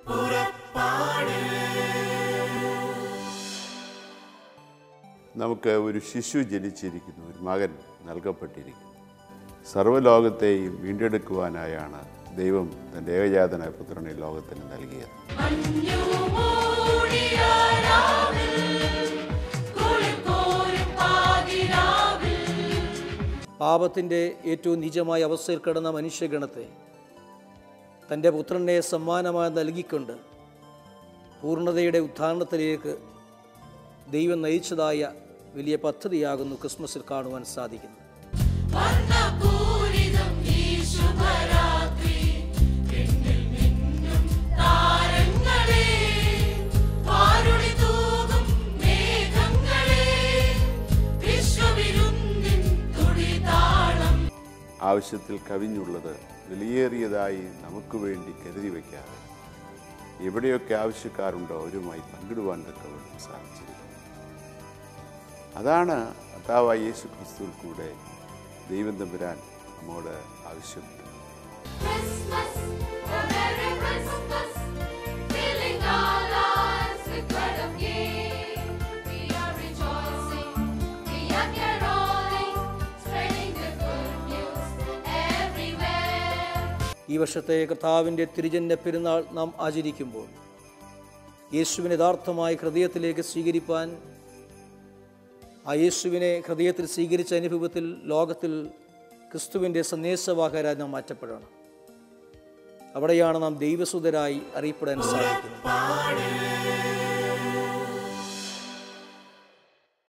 നമുക്ക് ഒരു ശിശു ജനിച്ചിരിക്കുന്നു ഒരു മകൻ നൽകപ്പെട്ടിരിക്കുന്നു സർവ്വലോകത്തെയും വീണ്ടെടുക്കുവാനായാണ് ദൈവം തൻ്റെ ഏകജാതനായ പുത്രനെ ലോകത്തിന് നൽകിയത് പാപത്തിൻ്റെ ഏറ്റവും നിജമായ അവസ്ഥയിൽ കിടന്ന മനുഷ്യഗണത്തെ തൻ്റെ പുത്രനെ സമ്മാനമായി നൽകിക്കൊണ്ട് പൂർണ്ണതയുടെ ഉദ്ധാരണത്തിലേക്ക് ദൈവം നയിച്ചതായ വലിയ പദ്ധതിയാകുന്നു ക്രിസ്മസിൽ കാണുവാൻ സാധിക്കുന്നത് വർണ്ണപൂരിതം ഈ ശുഭരാത്രി എന്നിൽ മിന്നും താരങ്ങളെ വാരുണി തൂകും മേഘങ്ങളെ വിശ്വവിരുന്നിൻ തുടിതാളം ആവശ്യത്തിൽ കവിഞ്ഞുള്ളത് വിലയേറിയതായി നമുക്ക് വേണ്ടി കരുതി വയ്ക്കാതെ എവിടെയൊക്കെ ആവശ്യക്കാരുണ്ടോ അവരുമായി പങ്കിടുവാൻ തക്കവണ്ണം സാധിച്ചിരിക്കുന്നു അതാണ് കർത്താവായ യേശു ക്രിസ്തുവിൽ കൂടെ ദൈവം തമ്പുരാൻ നമ്മോട് ആവശ്യപ്പെട്ടു Christmas, a Merry Christmas, filling our lives with bread of gay. We are rejoicing, we are caroling, spreading the good news everywhere. ഈ വർഷത്തെ കർത്താവിൻ്റെ തിരുജന്യ പെരുന്നാൾ നാം ആചരിക്കുമ്പോൾ യേശുവിനെ യഥാർത്ഥമായി ഹൃദയത്തിലേക്ക് സ്വീകരിപ്പാൻ ആ യേശുവിനെ ഹൃദയത്തിൽ സ്വീകരിച്ച അനുഭവത്തിൽ ലോകത്തിൽ ക്രിസ്തുവിൻ്റെ സന്ദേശവാഹകരായി നാം മാറ്റപ്പെടണം അവിടെയാണ് നാം ദൈവസുതരായി അറിയപ്പെടാൻ സാധിക്കുന്നത്